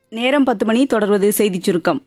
நேரம் பத்து மணி தொடர்வது செய்திச் சுருக்கம்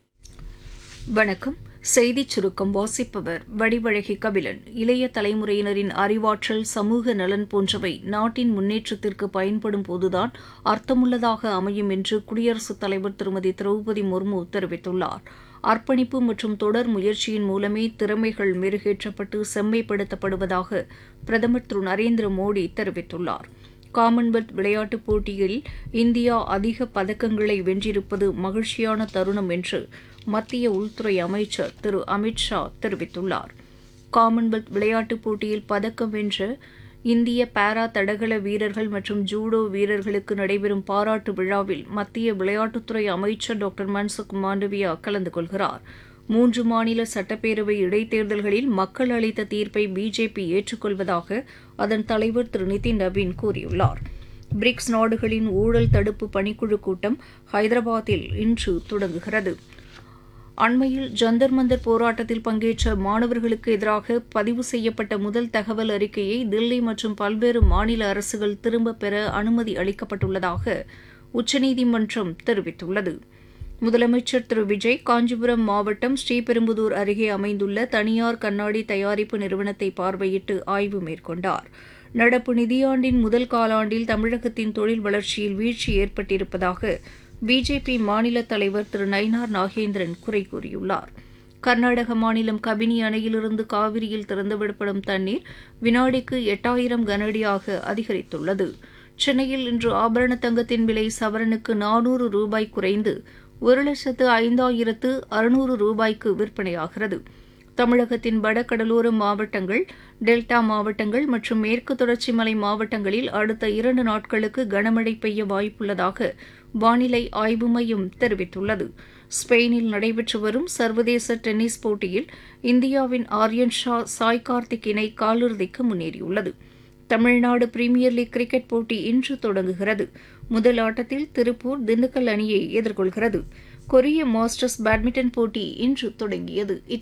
வணக்கம் செய்திச் சுருக்கம் வாசிப்பவர் வடிவழகி கபிலன் இளைய தலைமுறையினரின் அறிவாற்றல் சமூக நலன் போன்றவை நாட்டின் முன்னேற்றத்திற்கு பயன்படும் போதுதான் அர்த்தமுள்ளதாக அமையும் என்று குடியரசுத் தலைவர் திருமதி திரௌபதி முர்மு தெரிவித்துள்ளார் அர்ப்பணிப்பு மற்றும் தொடர் முயற்சியின் மூலமே திறமைகள் மெருகேற்றப்பட்டு செம்மைப்படுத்தப்படுவதாக பிரதமர் திரு நரேந்திர மோடி தெரிவித்துள்ளார் காமன்வெல்த் விளையாட்டுப் போட்டியில் இந்தியா அதிக பதக்கங்களை வென்றிருப்பது மகிழ்ச்சியான தருணம் என்று மத்திய உள்துறை அமைச்சர் திரு அமித் ஷா தெரிவித்துள்ளார் காமன்வெல்த் விளையாட்டுப் போட்டியில் பதக்கம் வென்ற இந்திய பாரா தடகள வீரர்கள் மற்றும் ஜூடோ வீரர்களுக்கு நடைபெறும் பாராட்டு விழாவில் மத்திய விளையாட்டுத்துறை அமைச்சர் டாக்டர் மன்சுக் மாண்டவியா கலந்து கொள்கிறார் மூன்று மாநில சட்டப்பேரவை இடைத்தேர்தல்களில் மக்கள் அளித்த தீர்ப்பை பிஜேபி ஏற்றுக்கொள்வதாக அதன் தலைவர் திரு நிதின் நவீன் கூறியுள்ளார் பிரிக்ஸ் நாடுகளின் ஊழல் தடுப்பு பணிக்குழு கூட்டம் ஹைதராபாத்தில் இன்று தொடங்குகிறது அண்மையில் ஜந்தர் மந்தர் போராட்டத்தில் பங்கேற்ற மாணவர்களுக்கு எதிராக பதிவு செய்யப்பட்ட முதல் தகவல் அறிக்கையை தில்லி மற்றும் பல்வேறு மாநில அரசுகள் திரும்பப் பெற அனுமதி அளிக்கப்பட்டுள்ளதாக உச்சநீதிமன்றம் தெரிவித்துள்ளது முதலமைச்சர் திரு விஜய் காஞ்சிபுரம் மாவட்டம் ஸ்ரீபெரும்புதூர் அருகே அமைந்துள்ள தனியார் கண்ணாடி தயாரிப்பு நிறுவனத்தை பார்வையிட்டு ஆய்வு மேற்கொண்டார் நடப்பு நிதியாண்டின் முதல் காலாண்டில் தமிழகத்தின் தொழில் வளர்ச்சியில் வீழ்ச்சி ஏற்பட்டிருப்பதாக பிஜேபி மாநில தலைவர் திரு நயினார் நாகேந்திரன் குறை கூறியுள்ளார் கர்நாடக மாநிலம் கபினி அணையிலிருந்து காவிரியில் திறந்துவிடப்படும் தண்ணீர் வினாடிக்கு எட்டாயிரம் கனஅடியாக அதிகரித்துள்ளது சென்னையில் இன்று ஆபரண தங்கத்தின் விலை சவரனுக்கு நானூறு ரூபாய் குறைந்து ஒரு லட்சத்து ஐந்தாயிரத்து அறுநூறு ரூபாய்க்கு விற்பனையாகிறது தமிழகத்தின் வடகடலோர மாவட்டங்கள் டெல்டா மாவட்டங்கள் மற்றும் மேற்கு தொடர்ச்சி மலை மாவட்டங்களில் அடுத்த இரண்டு நாட்களுக்கு கனமழை பெய்ய வாய்ப்புள்ளதாக வானிலை ஆய்வு மையம் தெரிவித்துள்ளது ஸ்பெயினில் நடைபெற்று வரும் சர்வதேச டென்னிஸ் போட்டியில் இந்தியாவின் ஆர்யன் ஷா சாய் கார்த்திக் இணை காலிறுதிக்கு முன்னேறியுள்ளது தமிழ்நாடு பிரீமியர் லீக் கிரிக்கெட் போட்டி இன்று தொடங்குகிறது முதல் ஆட்டத்தில் திருப்பூர் திண்டுக்கல் அணியை எதிர்கொள்கிறது கொரிய மாஸ்டர்ஸ் பேட்மிண்டன் போட்டி இன்று தொடங்கியது